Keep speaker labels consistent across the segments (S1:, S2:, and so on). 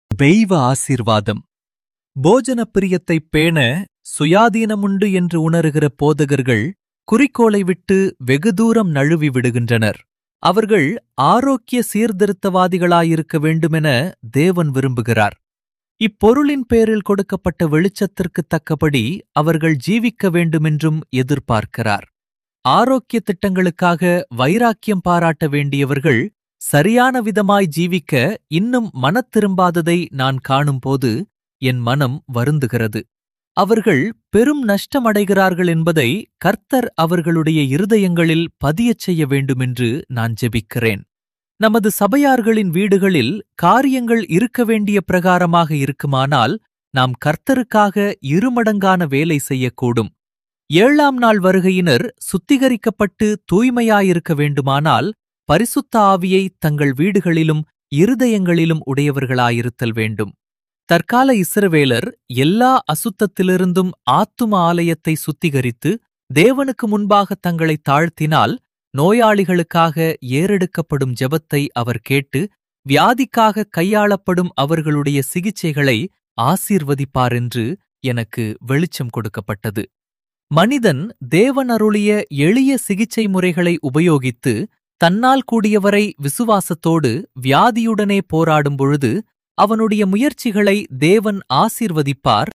S1: தெய்வ ஆசீர்வாதம் போஜன பிரியத்தைப் பேண சுயாதீனமுண்டு என்று உணருகிற போதகர்கள் குறிக்கோளை விட்டு வெகு தூரம் நழுவி விடுகின்றனர் அவர்கள் ஆரோக்கிய சீர்திருத்தவாதிகளாயிருக்க வேண்டுமென தேவன் விரும்புகிறார் இப்பொருளின் பேரில் கொடுக்கப்பட்ட வெளிச்சத்திற்குத் தக்கபடி அவர்கள் ஜீவிக்க வேண்டுமென்றும் எதிர்பார்க்கிறார் ஆரோக்கிய திட்டங்களுக்காக வைராக்கியம் பாராட்ட வேண்டியவர்கள் சரியான விதமாய் ஜீவிக்க இன்னும் மனத்திரும்பாததை நான் காணும்போது என் மனம் வருந்துகிறது அவர்கள் பெரும் நஷ்டமடைகிறார்கள் என்பதை கர்த்தர் அவர்களுடைய இருதயங்களில் பதியச் செய்ய வேண்டுமென்று நான் ஜெபிக்கிறேன் நமது சபையார்களின் வீடுகளில் காரியங்கள் இருக்க வேண்டிய பிரகாரமாக இருக்குமானால் நாம் கர்த்தருக்காக இருமடங்கான வேலை செய்யக்கூடும் ஏழாம் நாள் வருகையினர் சுத்திகரிக்கப்பட்டு தூய்மையாயிருக்க வேண்டுமானால் பரிசுத்த ஆவியை தங்கள் வீடுகளிலும் இருதயங்களிலும் உடையவர்களாயிருத்தல் வேண்டும் தற்கால இஸ்ரவேலர் எல்லா அசுத்தத்திலிருந்தும் ஆத்தும ஆலயத்தை சுத்திகரித்து தேவனுக்கு முன்பாக தங்களை தாழ்த்தினால் நோயாளிகளுக்காக ஏறெடுக்கப்படும் ஜெபத்தை அவர் கேட்டு வியாதிக்காக கையாளப்படும் அவர்களுடைய சிகிச்சைகளை ஆசீர்வதிப்பார் என்று எனக்கு வெளிச்சம் கொடுக்கப்பட்டது மனிதன் தேவன் அருளிய எளிய சிகிச்சை முறைகளை உபயோகித்து தன்னால் கூடியவரை விசுவாசத்தோடு வியாதியுடனே போராடும் பொழுது அவனுடைய முயற்சிகளை தேவன் ஆசீர்வதிப்பார்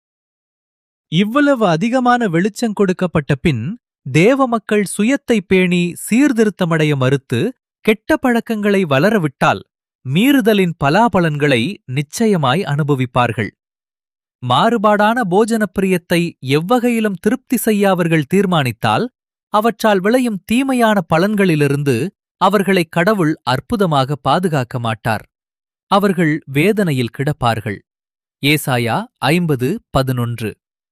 S1: இவ்வளவு அதிகமான வெளிச்சம் கொடுக்கப்பட்ட பின் தேவ மக்கள் சுயத்தை பேணி சீர்திருத்தமடைய மறுத்து கெட்ட பழக்கங்களை வளரவிட்டால் மீறுதலின் பலாபலன்களை நிச்சயமாய் அனுபவிப்பார்கள் மாறுபாடான போஜன பிரியத்தை எவ்வகையிலும் திருப்தி செய்ய அவர்கள் தீர்மானித்தால் அவற்றால் விளையும் தீமையான பலன்களிலிருந்து அவர்களை கடவுள் அற்புதமாக பாதுகாக்க மாட்டார் அவர்கள் வேதனையில் கிடப்பார்கள் ஏசாயா ஐம்பது பதினொன்று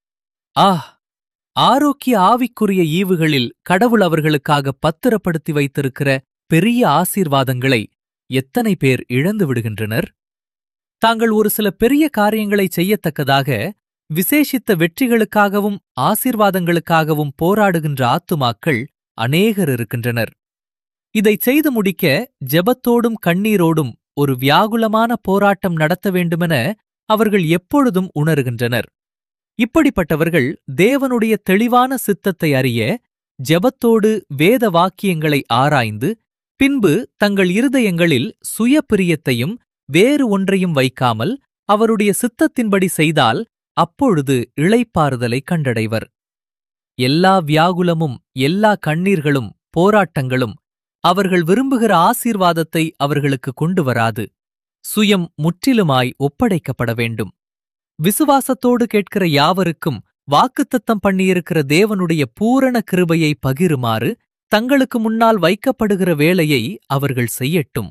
S1: ஆஹ் ஆரோக்கிய ஆவிக்குரிய ஈவுகளில் கடவுள் அவர்களுக்காக பத்திரப்படுத்தி வைத்திருக்கிற பெரிய ஆசீர்வாதங்களை எத்தனை பேர் இழந்து விடுகின்றனர் தாங்கள் ஒரு சில பெரிய காரியங்களை செய்யத்தக்கதாக விசேஷித்த வெற்றிகளுக்காகவும் ஆசீர்வாதங்களுக்காகவும் போராடுகின்ற ஆத்துமாக்கள் அநேகர் இருக்கின்றனர் இதைச் செய்து முடிக்க ஜெபத்தோடும் கண்ணீரோடும் ஒரு வியாகுலமான போராட்டம் நடத்த வேண்டுமென அவர்கள் எப்பொழுதும் உணர்கின்றனர் இப்படிப்பட்டவர்கள் தேவனுடைய தெளிவான சித்தத்தை அறிய ஜெபத்தோடு வேத வாக்கியங்களை ஆராய்ந்து பின்பு தங்கள் இருதயங்களில் சுய பிரியத்தையும் வேறு ஒன்றையும் வைக்காமல் அவருடைய சித்தத்தின்படி செய்தால் அப்பொழுது இளைப்பாறுதலை கண்டடைவர் எல்லா வியாகுலமும் எல்லா கண்ணீர்களும் போராட்டங்களும் அவர்கள் விரும்புகிற ஆசீர்வாதத்தை அவர்களுக்கு கொண்டு வராது சுயம் முற்றிலுமாய் ஒப்படைக்கப்பட வேண்டும் விசுவாசத்தோடு கேட்கிற யாவருக்கும் வாக்குத்தத்தம் பண்ணியிருக்கிற தேவனுடைய பூரண கிருபையை பகிருமாறு தங்களுக்கு முன்னால் வைக்கப்படுகிற வேலையை அவர்கள் செய்யட்டும்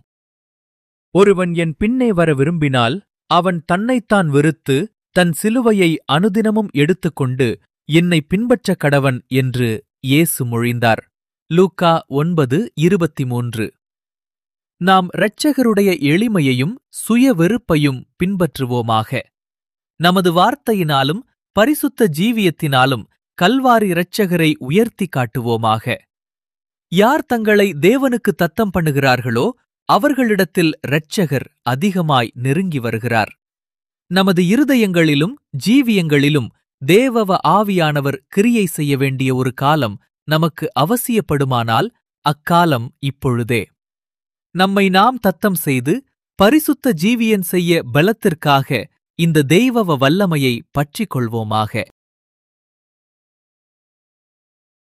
S1: ஒருவன் என் பின்னே வர விரும்பினால் அவன் தன்னைத்தான் வெறுத்து தன் சிலுவையை அனுதினமும் எடுத்துக்கொண்டு என்னை பின்பற்ற கடவன் என்று இயேசு மொழிந்தார் லூக்கா ஒன்பது இருபத்தி மூன்று நாம் இரட்சகருடைய எளிமையையும் சுய வெறுப்பையும் பின்பற்றுவோமாக நமது வார்த்தையினாலும் பரிசுத்த ஜீவியத்தினாலும் கல்வாரி இரட்சகரை உயர்த்தி காட்டுவோமாக யார் தங்களை தேவனுக்கு தத்தம் பண்ணுகிறார்களோ அவர்களிடத்தில் இரட்சகர் அதிகமாய் நெருங்கி வருகிறார் நமது இருதயங்களிலும் ஜீவியங்களிலும் தேவவ ஆவியானவர் கிரியை செய்ய வேண்டிய ஒரு காலம் நமக்கு அவசியப்படுமானால் அக்காலம் இப்பொழுதே நம்மை நாம் தத்தம் செய்து பரிசுத்த ஜீவியன் செய்ய பலத்திற்காக இந்த தெய்வவ வல்லமையை பற்றிக் கொள்வோமாக